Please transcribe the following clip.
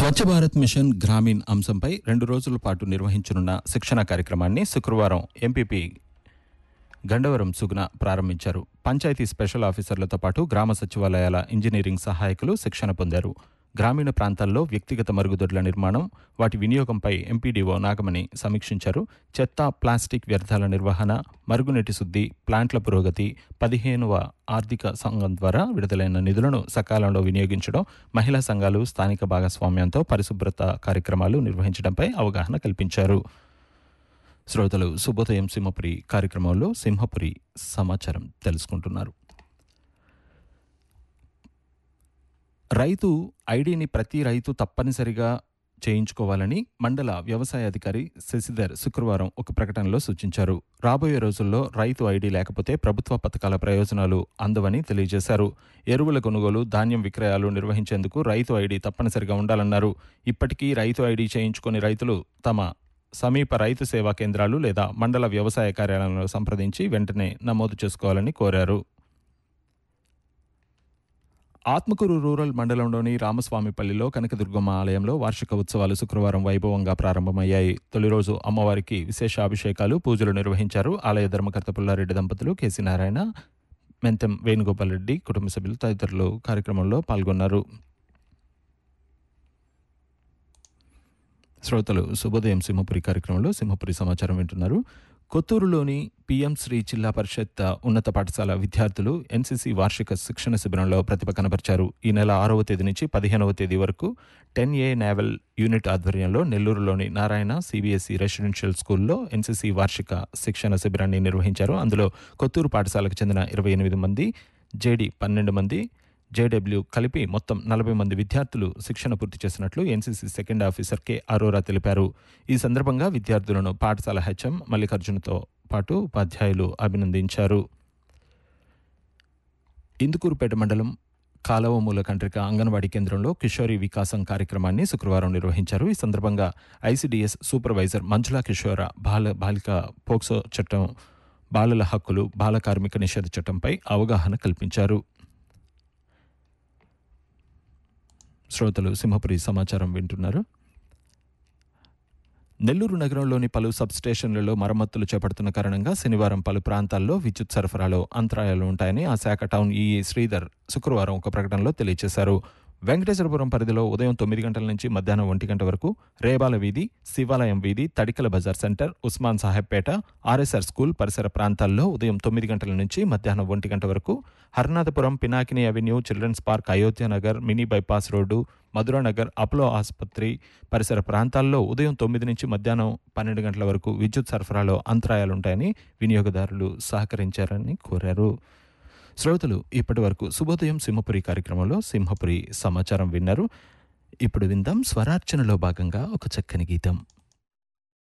స్వచ్ఛ Bharat machine Grameen అంశంపై రెండు రోజుల పాటు నిర్వహించనున్న శిక్షణ కార్యక్రమాన్ని శుక్రవారం ఎంపీపీ గండవరం సుగుణ ప్రారంభించారు పంచాయతీ స్పెషల్ ఆఫీసర్లతో పాటు గ్రామ సచివాలయాల ఇంజనీరింగ్ సహాయకులు శిక్షణ పొందారు గ్రామీణ ప్రాంతాల్లో వ్యక్తిగత మరుగుదొడ్ల నిర్మాణం వాటి వినియోగంపై ఎంపీడీఓ నాగమణి సమీక్షించారు చెత్త ప్లాస్టిక్ వ్యర్థాల నిర్వహణ మరుగునీటి శుద్ధి ప్లాంట్ల పురోగతి పదిహేనవ ఆర్థిక సంఘం ద్వారా విడుదలైన నిధులను సకాలంలో వినియోగించడం మహిళా సంఘాలు స్థానిక భాగస్వామ్యంతో పరిశుభ్రత కార్యక్రమాలు నిర్వహించడంపై అవగాహన కల్పించారు శ్రోతలు శుభోదయం సింహపురి కార్యక్రమంలో సింహపురి సమాచారం తెలుసుకుంటున్నారు రైతు ఐడిని ప్రతి రైతు తప్పనిసరిగా చేయించుకోవాలని మండల వ్యవసాయ అధికారి శశిధర్ శుక్రవారం ఒక ప్రకటనలో సూచించారు రాబోయే రోజుల్లో రైతు ఐడి లేకపోతే ప్రభుత్వ పథకాల ప్రయోజనాలు అందవని తెలియజేశారు ఎరువుల కొనుగోలు ధాన్యం విక్రయాలు నిర్వహించేందుకు రైతు ఐడి తప్పనిసరిగా ఉండాలన్నారు ఇప్పటికీ రైతు ఐడి చేయించుకుని రైతులు తమ సమీప రైతు సేవా కేంద్రాలు లేదా మండల వ్యవసాయ కార్యాలయంలో సంప్రదించి వెంటనే నమోదు చేసుకోవాలని కోరారు ఆత్మకూరు రూరల్ మండలంలోని రామస్వామిపల్లిలో కనకదుర్గమ్మ ఆలయంలో వార్షిక ఉత్సవాలు శుక్రవారం వైభవంగా ప్రారంభమయ్యాయి తొలి రోజు అమ్మవారికి విశేష అభిషేకాలు పూజలు నిర్వహించారు ఆలయ ధర్మకర్త పుల్లారెడ్డి దంపతులు కేసీ నారాయణ మెంతం వేణుగోపాల్ రెడ్డి కుటుంబ సభ్యులు తదితరులు కార్యక్రమంలో పాల్గొన్నారు శ్రోతలు శుభోదయం సింహపురి కార్యక్రమంలో సింహపురి సమాచారం వింటున్నారు కొత్తూరులోని పిఎం శ్రీ జిల్లా పరిషత్ ఉన్నత పాఠశాల విద్యార్థులు ఎన్సీసీ వార్షిక శిక్షణ శిబిరంలో ప్రతిభ కనబరిచారు ఈ నెల ఆరవ తేదీ నుంచి పదిహేనవ తేదీ వరకు టెన్ ఏ నేవల్ యూనిట్ ఆధ్వర్యంలో నెల్లూరులోని నారాయణ సిబిఎస్ఈ రెసిడెన్షియల్ స్కూల్లో ఎన్సీసీ వార్షిక శిక్షణ శిబిరాన్ని నిర్వహించారు అందులో కొత్తూరు పాఠశాలకు చెందిన ఇరవై ఎనిమిది మంది జేడి పన్నెండు మంది జేడబ్ల్యూ కలిపి మొత్తం నలభై మంది విద్యార్థులు శిక్షణ పూర్తి చేసినట్లు NCC second officer K Arora తెలిపారు ఈ సందర్భంగా విద్యార్థులను పాఠశాల హెచ్ఎం మల్లికార్జునతో పాటు ఉపాధ్యాయులు అభినందించారు ఇందుకూరుపేట మండలం కాలవమూల కంట్రిక అంగన్వాడీ కేంద్రంలో కిషోరి వికాసం కార్యక్రమాన్ని శుక్రవారం నిర్వహించారు ఈ సందర్భంగా ఐసీడీఎస్ సూపర్వైజర్ మంజులా కిషోర బాల బాలిక పోక్సో చట్టం బాలల హక్కులు బాల కార్మిక నిషేధ చట్టంపై అవగాహన కల్పించారు శ్రోతలు సింహపురి సమాచారం వింటున్నారు నెల్లూరు నగరంలోని పలు సబ్ స్టేషన్లలో మరమ్మతులు చేపడుతున్న కారణంగా శనివారం పలు ప్రాంతాల్లో విద్యుత్ సరఫరాలో అంతరాయాలు ఉంటాయని ఆ శాఖ టౌన్ ఈఈ శ్రీధర్ శుక్రవారం ఒక ప్రకటనలో తెలియజేశారు వెంకటేశ్వరపురం పరిధిలో ఉదయం తొమ్మిది గంటల నుంచి మధ్యాహ్నం ఒంటి గంట వరకు రేబాల వీధి శివాలయం వీధి తడికల బజార్ centre Usman Sahebpeta RSR school పరిసర ప్రాంతాల్లో ఉదయం తొమ్మిది గంటల నుంచి మధ్యాహ్నం ఒంటి గంట వరకు Harnathapuram Pinakini avenue children's park Ayodhya Nagar mini bypass road Madhuranagar Apollo ఆసుపత్రి పరిసర ప్రాంతాల్లో ఉదయం తొమ్మిది నుంచి మధ్యాహ్నం పన్నెండు గంటల వరకు విద్యుత్ సరఫరాలో అంతరాయాలుంటాయని వినియోగదారులు సహకరించారని కోరారు శ్రోతలు ఇప్పటి వరకు శుభోదయం సింహపురి కార్యక్రమంలో సింహపురి సమాచారం విన్నారు ఇప్పుడు విందాం స్వరార్చనలో భాగంగా ఒక చక్కని గీతం